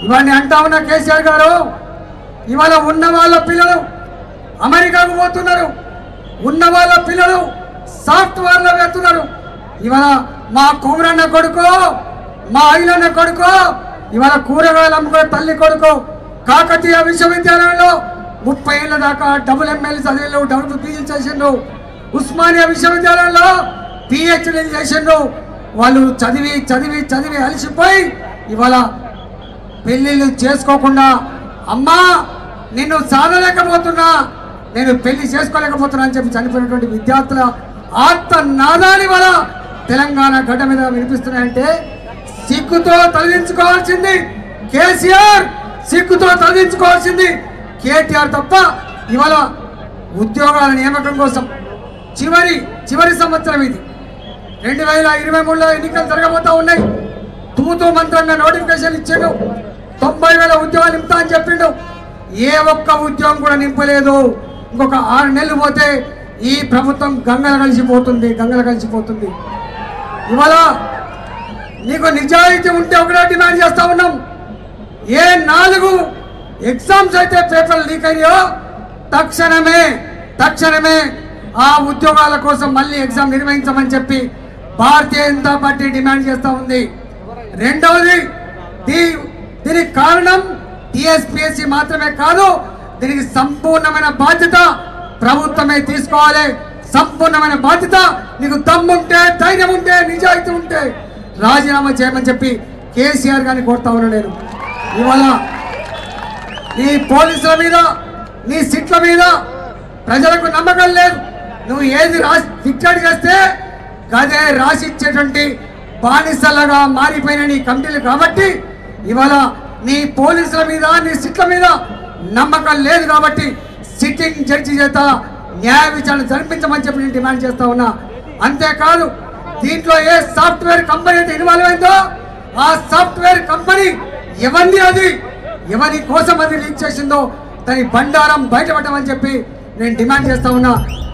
ఇవన్నీ అంటా ఉన్న కేసీఆర్ గారు ఇవాళ ఉన్న వాళ్ళ పిల్లలు అమెరికాకు పోతున్నారు ఉన్న వాళ్ళ పిల్లలు సాఫ్ట్వేర్లో వెళ్తున్నారు ఇవాళ మా కుమరన్న కొడుకు మా ఐలన్న కొడుకు ఇవాళ కూరగాయలు అమ్ముకునే తల్లి కొడుకు కాకతీయ విశ్వవిద్యాలయంలో ముప్పై ఏళ్ళ దాకా డబుల్ ఎమ్మెల్యే చదివిండు డబుల్ పీజీ చేసిండు ఉస్మానియా విశ్వవిద్యాలయంలో పిహెచ్డీ చేసిండు వాళ్ళు చదివి చదివి చదివి అలసిపోయి ఇవాళ పెళ్ళిళ్ళు చేసుకోకుండా అమ్మా నిన్ను సాధలేకపోతున్నా నేను పెళ్లి చేసుకోలేకపోతున్నా అని చెప్పి చనిపోయినటువంటి విద్యార్థుల ఆత్మ నాదాని వల్ల తెలంగాణ గడ్డ మీద వినిపిస్తున్నాయంటే సిగ్గుతో తొలగించుకోవాల్సింది కేసీఆర్ సిగ్గుతో తొలగించుకోవాల్సింది కేటీఆర్ తప్ప ఇవాళ ఉద్యోగాల నియామకం కోసం చివరి చివరి సంవత్సరం ఇది రెండు వేల ఇరవై మూడులో ఎన్నికలు జరగబోతా ఉన్నాయి తూతూ మంత్రంగా నోటిఫికేషన్ ఇచ్చిండు తొంభై వేల ఉద్యోగాలు నింపుతా అని చెప్పిండు ఏ ఒక్క ఉద్యోగం కూడా నింపలేదు ఇంకొక ఆరు నెలలు పోతే ఈ ప్రభుత్వం గంగల కలిసిపోతుంది గంగల కలిసిపోతుంది ఇవాళ నీకు నిజాయితీ ఉంటే ఒకటే డిమాండ్ చేస్తా ఉన్నాం ఏ నాలుగు ఎగ్జామ్స్ అయితే పేపర్లు లీక్ అయ్యాయో తక్షణమే తక్షణమే ఆ ఉద్యోగాల కోసం మళ్ళీ ఎగ్జామ్ నిర్వహించమని చెప్పి భారతీయ జనతా పార్టీ డిమాండ్ చేస్తూ ఉంది రెండవది దీ దీనికి కారణం టిఎస్పిఎస్సి మాత్రమే కాదు దీనికి సంపూర్ణమైన బాధ్యత ప్రభుత్వమే తీసుకోవాలి సంపూర్ణమైన బాధ్యత నీకు దమ్ముంటే ధైర్యం ఉంటే నిజాయితీ ఉంటే రాజీనామా చేయమని చెప్పి కేసీఆర్ గారిని కోరుతా ఉన్నా నేను ఇవాళ నీ పోలీసుల మీద నీ సీట్ల మీద ప్రజలకు నమ్మకం లేదు నువ్వు ఏది రాసి డిక్టేట్ చేస్తే గదే రాసి ఇచ్చేటువంటి బానిసలుగా మారిపోయిన నీ కమిటీలు కాబట్టి ఇవాళ నీ పోలీసుల మీద నీ సీట్ల మీద నమ్మకం లేదు కాబట్టి సిట్టింగ్ జడ్జి చేత న్యాయ విచారణ జరిపించమని చెప్పి నేను డిమాండ్ చేస్తా ఉన్నా అంతేకాదు దీంట్లో ఏ సాఫ్ట్వేర్ కంపెనీ అయితే ఇన్వాల్వ్ అయిందో ఆ సాఫ్ట్వేర్ కంపెనీ ఎవరిది అది ఎవరి కోసం అది లీక్ చేసిందో దాని బండారం బయటపడమని చెప్పి నేను డిమాండ్ చేస్తా ఉన్నా